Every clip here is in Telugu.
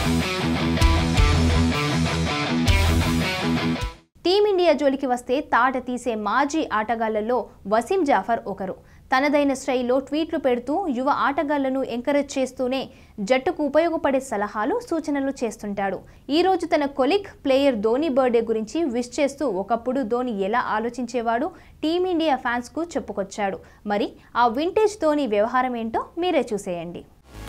టీమిండియా జోలికి వస్తే తాట తీసే మాజీ ఆటగాళ్లలో వసీం జాఫర్ ఒకరు తనదైన స్టైల్లో ట్వీట్లు పెడుతూ యువ ఆటగాళ్లను ఎంకరేజ్ చేస్తూనే జట్టుకు ఉపయోగపడే సలహాలు సూచనలు చేస్తుంటాడు ఈ రోజు తన కొలిక్ ప్లేయర్ ధోని బర్త్డే గురించి విష్ చేస్తూ ఒకప్పుడు ధోని ఎలా ఆలోచించేవాడు టీమిండియా ఫ్యాన్స్కు చెప్పుకొచ్చాడు మరి ఆ వింటేజ్ ధోని వ్యవహారం ఏంటో మీరే చూసేయండి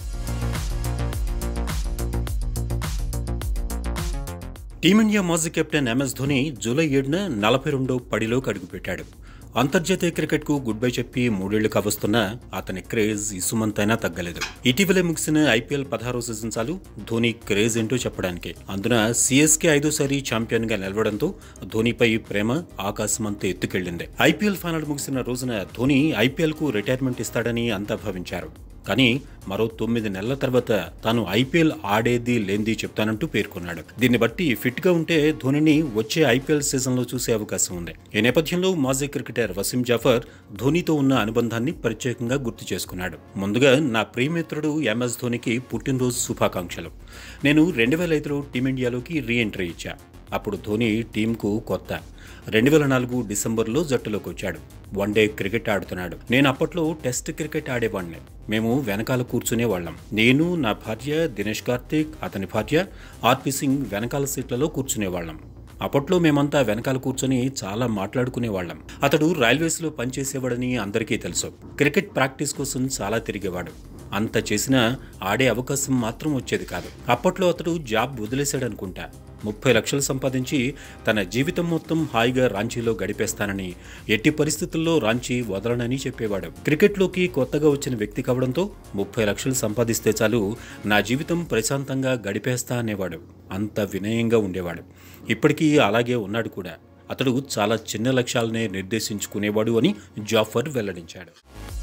టీమిండియా మాజీ కెప్టెన్ ఎంఎస్ ధోని జూలై ఏడున నలభై రెండో పడిలోకి అడుగుపెట్టాడు అంతర్జాతీయ క్రికెట్కు గుడ్ బై చెప్పి మూడేళ్లు కావస్తున్నా అతని క్రేజ్ ఇసుమంతైనా తగ్గలేదు ఇటీవలే ముగిసిన ఐపీఎల్ పదహారో సీజన్ చాలు ధోని క్రేజ్ ఏంటో చెప్పడానికి అందున సిఎస్కే ఐదోసారి ఛాంపియన్ గా నిలవడంతో ధోనిపై ప్రేమ ఆకాశమంతా ఎత్తుకెళ్లింది ఐపీఎల్ ఫైనల్ ముగిసిన రోజున ధోని ఐపీఎల్ కు రిటైర్మెంట్ ఇస్తాడని అంతా భావించారు కానీ మరో తొమ్మిది నెలల తర్వాత తాను ఐపీఎల్ ఆడేది లేంది చెప్తానంటూ పేర్కొన్నాడు దీన్ని బట్టి ఫిట్ గా ఉంటే ధోనిని వచ్చే ఐపీఎల్ సీజన్ లో చూసే అవకాశం ఉంది ఈ నేపథ్యంలో మాజీ క్రికెటర్ వసీం జాఫర్ ధోనితో ఉన్న అనుబంధాన్ని ప్రత్యేకంగా గుర్తు చేసుకున్నాడు ముందుగా నా ప్రియమిత్రుడు ఎంఎస్ ధోనికి పుట్టినరోజు శుభాకాంక్షలు నేను రెండు వేల ఐదులో టీమిండియాలోకి రీ ఎంట్రీ ఇచ్చా అప్పుడు ధోని టీంకు కొత్త రెండు వేల నాలుగు డిసెంబర్లో జట్టులోకి వచ్చాడు వన్డే క్రికెట్ ఆడుతున్నాడు నేను అప్పట్లో టెస్ట్ క్రికెట్ ఆడేవాడిని మేము వెనకాల కూర్చునే వాళ్ళం నేను నా భార్య దినేష్ కార్తీక్ అతని భార్య ఆర్పి సింగ్ వెనకాల సీట్లలో కూర్చునేవాళ్ళం అప్పట్లో మేమంతా వెనకాల కూర్చొని చాలా మాట్లాడుకునేవాళ్ళం అతడు రైల్వేస్లో పనిచేసేవాడని అందరికీ తెలుసు క్రికెట్ ప్రాక్టీస్ కోసం చాలా తిరిగేవాడు అంత చేసినా ఆడే అవకాశం మాత్రం వచ్చేది కాదు అప్పట్లో అతడు జాబ్ వదిలేశాడనుకుంటా ముప్పై లక్షలు సంపాదించి తన జీవితం మొత్తం హాయిగా రాంచీలో గడిపేస్తానని ఎట్టి పరిస్థితుల్లో రాంచీ వదలనని చెప్పేవాడు క్రికెట్లోకి కొత్తగా వచ్చిన వ్యక్తి కావడంతో ముప్పై లక్షలు సంపాదిస్తే చాలు నా జీవితం ప్రశాంతంగా గడిపేస్తా అనేవాడు అంత వినయంగా ఉండేవాడు ఇప్పటికీ అలాగే ఉన్నాడు కూడా అతడు చాలా చిన్న లక్ష్యాలనే నిర్దేశించుకునేవాడు అని జాఫర్ వెల్లడించాడు